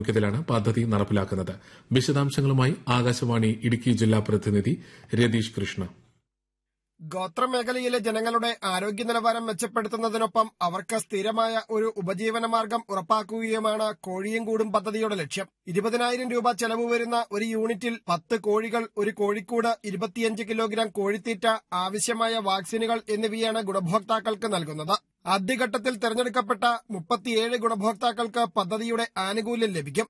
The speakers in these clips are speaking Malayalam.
ാണ് പദ്ധതി നടപ്പിലാക്കുന്നത് വിശദാംശങ്ങളുമായി ആകാശവാണി ഇടുക്കി ജില്ലാ പ്രതിനിധി രതീഷ് കൃഷ്ണ ഗോത്രമേഖലയിലെ ജനങ്ങളുടെ ആരോഗ്യ നിലവാരം മെച്ചപ്പെടുത്തുന്നതിനൊപ്പം അവർക്ക് സ്ഥിരമായ ഒരു ഉപജീവന മാർഗം ഉറപ്പാക്കുകയുമാണ് കോഴിയും കൂടും പദ്ധതിയുടെ ലക്ഷ്യം ഇരുപതിനായിരം രൂപ ചെലവ് വരുന്ന ഒരു യൂണിറ്റിൽ പത്ത് കോഴികൾ ഒരു കോഴിക്കൂട് ഇരുപത്തിയഞ്ച് കിലോഗ്രാം കോഴിത്തീറ്റ ആവശ്യമായ വാക്സിനുകൾ എന്നിവയാണ് ഗുണഭോക്താക്കൾക്ക് നൽകുന്നത് ആദ്യഘട്ടത്തിൽ തെരഞ്ഞെടുക്കപ്പെട്ട മുപ്പത്തിയേഴ് ഗുണഭോക്താക്കൾക്ക് പദ്ധതിയുടെ ആനുകൂല്യം ലഭിക്കും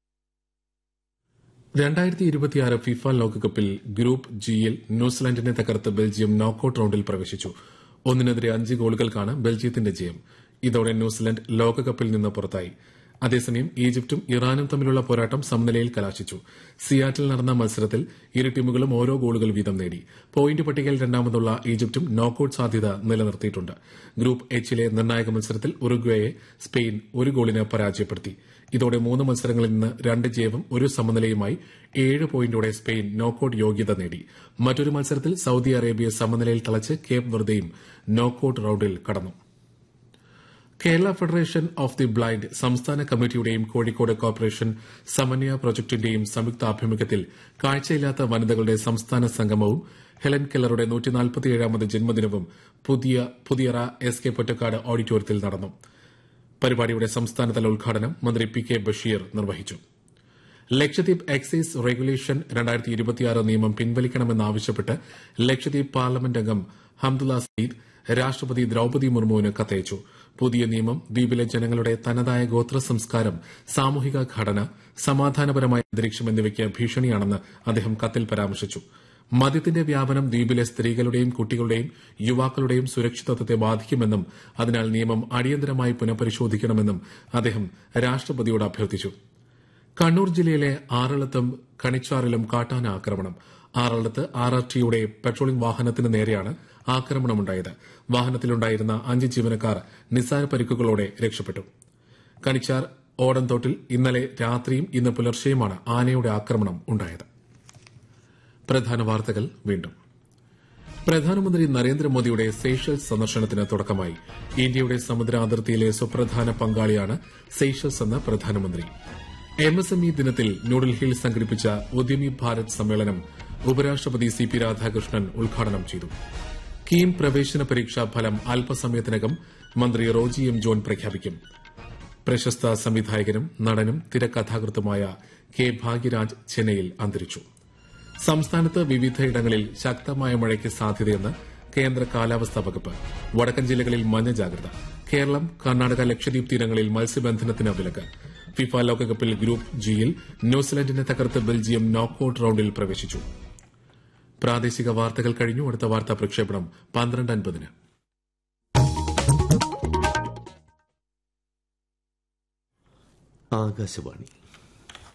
രണ്ടായിരത്തി ഇരുപത്തിയാറ് ഫിഫ ലോകകപ്പിൽ ഗ്രൂപ്പ് ജിയിൽ ന്യൂസിലാൻഡിനെ തകർത്ത് ബെൽജിയം നോക്കൌട്ട് റൌണ്ടിൽ പ്രവേശിച്ചു ഒന്നിനെതിരെ അഞ്ച് ഗോളുകൾക്കാണ് ബെൽജിയത്തിന്റെ ജയം ഇതോടെ ന്യൂസിലാൻഡ് ലോകകപ്പിൽ നിന്ന് പുറത്തായി അതേസമയം ഈജിപ്തും ഇറാനും തമ്മിലുള്ള പോരാട്ടം സമനിലയിൽ കലാശിച്ചു സിയാറ്റിൽ നടന്ന മത്സരത്തിൽ ഇരു ടീമുകളും ഓരോ ഗോളുകൾ വീതം നേടി പോയിന്റ് പട്ടികയിൽ രണ്ടാമതുള്ള ഈജിപ്തും നോക്കൌട്ട് സാധ്യത നിലനിർത്തിയിട്ടുണ്ട് ഗ്രൂപ്പ് എച്ചിലെ നിർണായക മത്സരത്തിൽ ഉറുഗ്വേയെ സ്പെയിൻ ഒരു ഗോളിന് പരാജയപ്പെടുത്തി ഇതോടെ മൂന്ന് മത്സരങ്ങളിൽ നിന്ന് രണ്ട് ജയവും ഒരു സമനിലയുമായി ഏഴ് പോയിന്റോടെ സ്പെയിൻ നോക്കൌട്ട് യോഗ്യത നേടി മറ്റൊരു മത്സരത്തിൽ സൌദി അറേബ്യ സമനിലയിൽ തളച്ച് കേപ്പ് വെർദയും നോക്കൌട്ട് റൌണ്ടിൽ കടന്നു Kerala federation of the blind സംസ്ഥാന കമ്മിറ്റിയുടെയും കോഴിക്കോട് കോർപ്പറേഷൻ സമന്വയ പ്രൊജക്ടിന്റെയും സംയുക്താഭിമുഖ്യത്തിൽ കാഴ്ചയില്ലാത്ത വനിതകളുടെ സംസ്ഥാന സംഗമവും ഹെലൻ കെല്ലറുടെ നൂറ്റിനാൽപ്പത്തിയേഴാമത് ജന്മദിനവും പുതിയ പുതിയറ എസ് കെ പൊറ്റക്കാട് ഓഡിറ്റോറിയത്തിൽ നടന്നു പരിപാടിയുടെ സംസ്ഥാനതല ഉദ്ഘാടനം മന്ത്രി പി കെ ബഷീർ നിർവഹിച്ചു ലക്ഷദ്വീപ് എക്സൈസ് റെഗുലേഷൻ രണ്ടായിരത്തി ഇരുപത്തിയാറ് നിയമം പിൻവലിക്കണമെന്നാവശ്യപ്പെട്ട് ലക്ഷദ്വീപ് പാർലമെന്റ് അംഗം ഹംദുല്ല സയ്യിദ് രാഷ്ട്രപതി ദ്രൌപതി മുർമുവിന് കത്തയച്ചു പുതിയ നിയമം ദ്വീപിലെ ജനങ്ങളുടെ തനതായ ഗോത്ര സംസ്കാരം സാമൂഹിക ഘടന സമാധാനപരമായ അന്തരീക്ഷം എന്നിവയ്ക്ക് ഭീഷണിയാണെന്ന് അദ്ദേഹം കത്തിൽ പരാമർശിച്ചു മദ്യത്തിന്റെ വ്യാപനം ദ്വീപിലെ സ്ത്രീകളുടെയും കുട്ടികളുടെയും യുവാക്കളുടെയും സുരക്ഷിതത്വത്തെ ബാധിക്കുമെന്നും അതിനാൽ നിയമം അടിയന്തരമായി പുനഃപരിശോധിക്കണമെന്നും അദ്ദേഹം രാഷ്ട്രപതിയോട് അഭ്യർത്ഥിച്ചു കണ്ണൂർ ജില്ലയിലെ ആറളത്തും കണിച്ചാറിലും കാട്ടാന ആക്രമണം ആറളത്ത് ആർ ആർ ടിയുടെ പെട്രോളിംഗ് വാഹനത്തിന് നേരെയാണ് ആക്രമണമുണ്ടായത് വാഹനത്തിലുണ്ടായിരുന്ന അഞ്ച് ജീവനക്കാർ നിസ്സാര പരിക്കുകളോടെ രക്ഷപ്പെട്ടു കണിച്ചാർ ഓടന്തോട്ടിൽ ഇന്നലെ രാത്രിയും ഇന്ന് പുലർച്ചെയുമാണ് ആനയുടെ ആക്രമണം ഉണ്ടായത് പ്രധാന വാർത്തകൾ വീണ്ടും പ്രധാനമന്ത്രി നരേന്ദ്രമോദിയുടെ സേഷ്യൽസ് സന്ദർശനത്തിന് തുടക്കമായി ഇന്ത്യയുടെ സമുദ്ര അതിർത്തിയിലെ സുപ്രധാന പങ്കാളിയാണ് സേഷ്യൽസ് എന്ന് പ്രധാനമന്ത്രി എം എസ് എം ഇ ദിനത്തിൽ ന്യൂഡൽഹിയിൽ സംഘടിപ്പിച്ച ഉദ്യമി ഭാരത് സമ്മേളനം ഉപരാഷ്ട്രപതി സി പി രാധാകൃഷ്ണൻ ഉദ്ഘാടനം ചെയ്തു കീം പ്രവേശന പരീക്ഷാ ഫലം അല്പസമയത്തിനകം മന്ത്രി റോജി എം ജോൺ പ്രഖ്യാപിക്കും പ്രശസ്ത സംവിധായകനും നടനും തിരക്കഥാകൃത്തുമായ കെ ഭാഗ്യരാജ് ചെന്നൈയിൽ അന്തരിച്ചു സംസ്ഥാനത്ത് വിവിധയിടങ്ങളിൽ ശക്തമായ മഴയ്ക്ക് സാധ്യതയെന്ന് കേന്ദ്ര കാലാവസ്ഥാ വകുപ്പ് വടക്കൻ ജില്ലകളിൽ മഞ്ഞ ജാഗ്രത കേരളം കർണാടക ലക്ഷദ്വീപ് തീരങ്ങളിൽ മത്സ്യബന്ധനത്തിന് വിലക്ക് ഫിഫ ലോകകപ്പിൽ ഗ്രൂപ്പ് ജിയിൽ ന്യൂസിലൻഡിനെ തകർത്ത് ബെൽജിയം നോക്കൌട്ട് റൌണ്ടിൽ പ്രവേശിച്ചു പ്രാദേശിക വാർത്തകൾ കഴിഞ്ഞു അടുത്ത വാർത്താ പ്രക്ഷേപണം പന്ത്രണ്ട് അൻപതിന് ആകാശവാണി